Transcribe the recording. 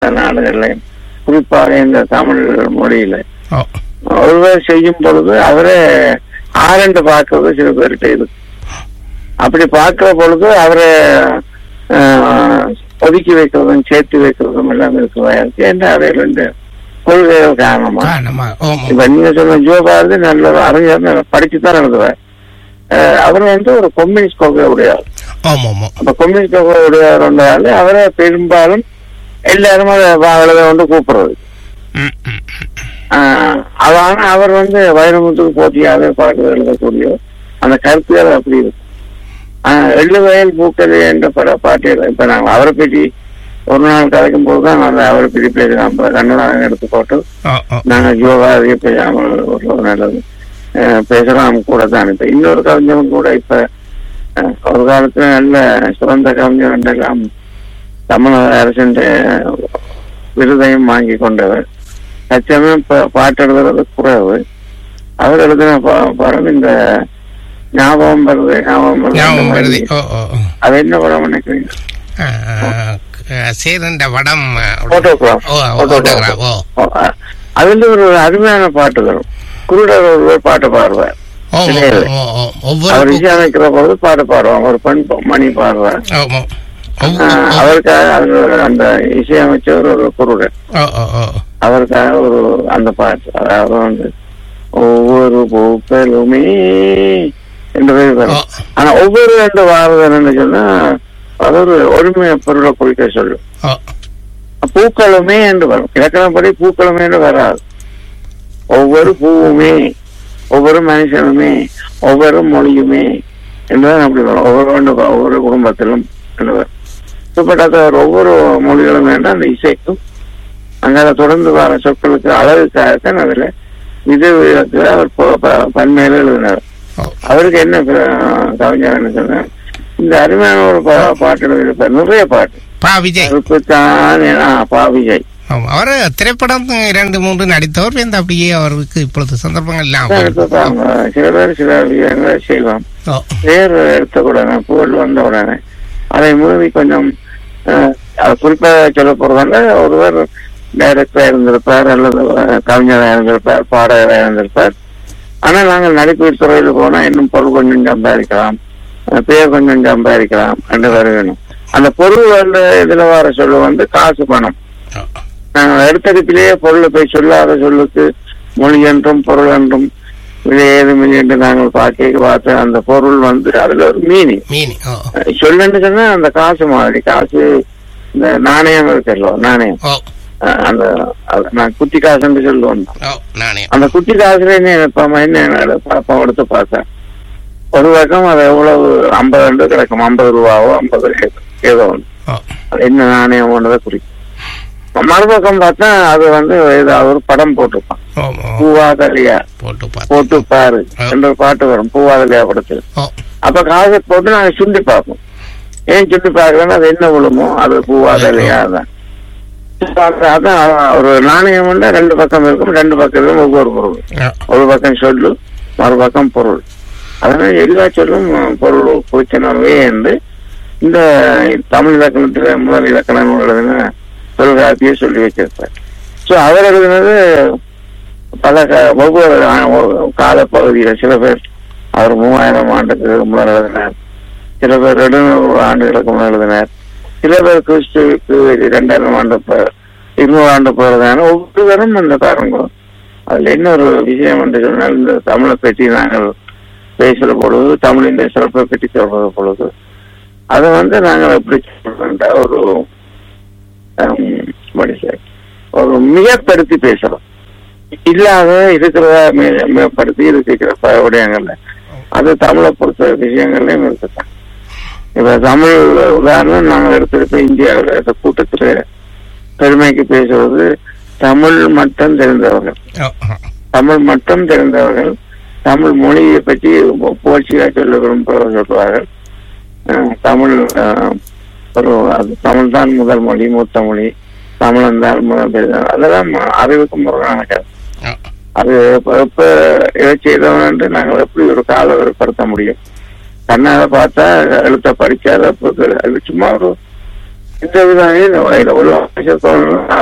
நாடுகள்லையும் குறிப்பாக இந்த தமிழ் மொழியில ஓ ஒருவர் செய்யும் பொழுது அவரே ஆரண்டு பார்க்கறது சில பேர்கிட்ட இருக்கு அப்படி பார்க்கிற பொழுது அவரை ஆஹ், ஒதுக்கி வைக்கிறதும் சேர்த்து வைக்கிறதும் எல்லாம் இருக்கிறதா இருக்கு என்ன அவையில் இந்த கொள்கைகள் காரணமா காரணமா ஓம் இப்ப நீங்க சொன்ன ஜோபாரதி நல்ல ஒரு அறிஞர் நல்ல படிச்சுதான் எழுதுவார் அஹ் அவர் வந்து ஒரு கம்யூனிஸ்ட் கொள்கை உடையார் ஓம் ஓம் ஓம் அப்ப கம்யூனிஸ்ட் கொள்கை உடையார் வந்தாலே அவரை பெரும்பாலும் எல்லாரும் அதை எழுத வந்து கூப்பிடுறது ம், ம், ஆஹ் அதான அவர் வந்து வைரமுத்துக்கு போட்டியாக பாட்டு எழுதக்கூடிய அந்த கருத்துகள் அப்படி இருக்கு ஆஹ் எள்ளு வயல் பூக்கள் என்ற பட பாட்டியல் இப்ப நாங்க அவரை பற்றி ஒரு நாள் கலைக்கும் போது தான் அந்த அவரை பற்றி பேசலாம் கன்னடம் எடுத்து போட்டு ஓ ஓ நாங்க யோகா அதிக பேசாமல் ஒரு நல்லது அஹ் பேசலாம் கூட தான் இப்ப இன்னொரு கவிஞரும் கூட இப்ப அஹ், ஒரு காலத்துல நல்ல சிறந்த கவிஞர் என்றெல்லாம் தமிழக அரசின் விருதையும் வாங்கி கொண்டவர் தற்சமயம் இப்ப பாட்டு எழுதுறது குறைவு அவர் எழுதின பா- படம் இந்த ஞாபகம் வருது ஞாபகம் வருது ஞாபகம் அந்த வருது மாதிரி. ஓ ஓ ஓ. அது என்ன படம் நினைக்கிறீங்க ஆ, ஆ, சேரண்ட வடம் Photograph. ஓ போட்டோகிராஃப் ஓ ஓ, அ- அதுல ஒரு அருமையான பாட்டு வரும் குருடர் ஒருவர் பாட்டு பாடுவார் ஓ ஓ, கிடையாது. ஓ, ஓ. அவர் ஒவ்வொரு இசையமைக்கிற பொழுது பாட்டு பாடுவாங்க ஒரு பெண் ப- மணி பாடுவார் ஓ, ஓ. ஒவ்வொரு- ஆஹ் அவருக்காக அது அந்த இசையமைச்சவர் ஒரு குருடர் ஓ ஓ ஓ அவருக்காக ஒரு அந்த பாட்டு அதாவது வந்து ஒவ்வொரு பூக்களுமே என்று வரும் ஓ ஆனா ஒவ்வொரு ரெண்டு வாரதன்னு சொன்னா அது ஒரு ஒருமையை பொருளை குறிக்க சொல்லும் ஓ பூக்களுமே என்று வரும் இலக்கணப்படி பூக்களுமே என்று வராது ஒவ்வொரு பூவுமே ஒவ்வொரு மனுஷனுமே ஒவ்வொரு மொழியுமே என்றுதான் அப்படி வரும் ஒவ்வொரு ஒன்று ஒவ்வொரு குடும்பத்திலும் என்று வரும் இப்படிப்பட்ட ஒரு ஒவ்வொரு மொழிகளும் வேண்டாம் அந்த இசைக்கும் அங்கே தொடர்ந்து வர சொற்களுக்கு அழகுக்காகத்தான் அதுல இது விதத்துல அவர் ப- ப- பன்மையில எழுதினார் ஓ அவருக்கு என்ன அஹ், கவிஞர் சொன்னார் இந்த அருமையான ஒரு பா- பாட்டு எழுதியிருப்பார் நிறைய பாட்டு பா விஜய் அதுக்குத்தான் ஆ, பா விஜய் ஆமா. அவர் திரைப்படம் இரண்டு மூன்று நடித்தவர் வந்து அப்படியே அவருக்கு இப்பொழுது சந்தர்ப்பங்கள் இல்லாம எடுத்துப்பாங்க சில பேர் சில விஷயங்களை செய்வான் ஓ பேர் எடுத்த உடனே புகழ் வந்த உடனே அதை மூவி கொஞ்சம் அஹ், அது குறிப்பாக சொல்ல போறதால ஒருவர் டைரக்டரா இருந்திருப்பார் அல்லது அஹ், கவிஞராக இருந்திருப்பார் பாடகராக இருந்திருப்பார் ஆனா நாங்கள் நடிப்பு துறையில் போனா இன்னும் பொருள் கொஞ்சம் சம்பாதிக்கலாம் அஹ், பேர் கொஞ்சம் சம்பாதிக்கலாம் என்று வருகணும் அந்த பொருள் வந்து இதுல வர சொல்ல வந்து காசு பணம் ஓ நாங்கள் எடுத்தடுப்பிலேயே பொருளை போய் சொல்லாத சொல்லுக்கு மொழி என்றும் பொருள் என்றும் இது ஏதும் இல்லை என்று நாங்கள் பார்க்க பார்த்த அந்த பொருள் வந்து அதுல ஒரு மீனிங் மீனி ஓ சொல்லுன்னு சொன்னா அந்த காசு மாதிரி காசு இந்த நாணயம் இருக்குல்ல நாணயம் ஓ அஹ் அந்த அது நான் குட்டி காசுன்னு சொல்லுவோம் ஓ நானே அந்த குட்டி காசுல என்ன நினைப்பாம என்ன பாப்பா எடுத்து பார்த்தேன் ஒரு பக்கம் அது எவ்வளவு ஐம்பது ரெண்டு கிடைக்கும் ஐம்பது ரூபாவோ ஐம்பது ஏதோ ஒன்று ஓ அது என்ன நாணயம் ஒன்றதை குறிக்கும் மறுபக்கம் பார்த்தா அது வந்து ஏதாவது ஒரு படம் போட்டிருப்பான் ஓ ஓ பூவாதலியா போட்டு பார்த்து போட்டு பாரு என்ற ஒரு பாட்டு வரும் பூவாதலியா படத்தில் ஓ அப்ப காசை போட்டு நாங்க சுண்டி பார்ப்போம் ஏன் சுண்டி பார்க்கலன்னா அது என்ன விழுமோ அது பூவாதலியா தான் அதான் ஒரு நாணயம் வந்து ரெண்டு பக்கம் இருக்கும் ரெண்டு பக்கத்திலும் ஒவ்வொரு பொருள் ஓ ஒரு பக்கம் சொல்லு மறுபக்கம் பொருள் அதனால எல்லா சொல்லும் பொருள் குறிச்சனவே என்று இந்த தமிழ் இலக்கணத்துல முதல் இலக்கணம் எழுதின தொல்காப்பியை சொல்லி வச்சிருப்பார் சோ அவர் எழுதினது பல க- ஒவ்வொரு காலப்பகுதியில் சில பேர் அவர் மூவாயிரம் ஆண்டுக்கு முதல் எழுதினார் சில பேர் எழுநூறு ஆண்டுகளுக்கு முதல் எழுதினார் சில பேர் கிறிஸ்துவுக்கு இரண்டாயிரம் ஆண்டு ப- இருநூறு ஆண்டு போறதான ஒவ்வொருவரும் அந்த பாருங்க அதுல இன்னொரு விஷயம் என்று சொன்னால் இந்த தமிழை பற்றி நாங்கள் பேசுற பொழுது தமிழின் சிறப்பை பற்றி சொல்ற பொழுது அதை வந்து நாங்கள் எப்படி சொல்றோம்னா ஒரு ஹம், எப்படி சொல்ல, ஒரு மிகப்படுத்தி பேசுறோம் இல்லாத இருக்கிறதா மி- மிகப்படுத்தி இருக்கிற பல விடயங்கள்ல அது தமிழை பொறுத்த விஷயங்கள்லயும் இருக்குதான் இப்ப தமிழ் உதாரணம் நாங்கள் எடுத்திருப்ப இந்தியாவில் இந்த கூட்டத்துல பெருமைக்கு பேசுவது தமிழ் மட்டும் தெரிந்தவர்கள் ஓ ஓ தமிழ் மட்டும் தெரிந்தவர்கள் தமிழ் மொழியை பற்றி புகழ்ச்சியா சொல்ல விரும்புகிறவர்கள் சொல்வார்கள் அஹ் தமிழ் அஹ், ஒரு அது தமிழ் தான் முதல் மொழி மூத்த மொழி தமிழன் தான் முதல் பேர் அதெல்லாம் அறிவுக்கு முரணான கதை ஓ அது எப்ப எப்ப இதை செய்தவன் என்று நாங்கள் எப்படி ஒரு கால ஏற்படுத்த முடியும் கண்ணால பார்த்தா எழுத்த படிக்காத அது சும்மா ஒரு இந்த விதமே இந்த வகையில உள்ள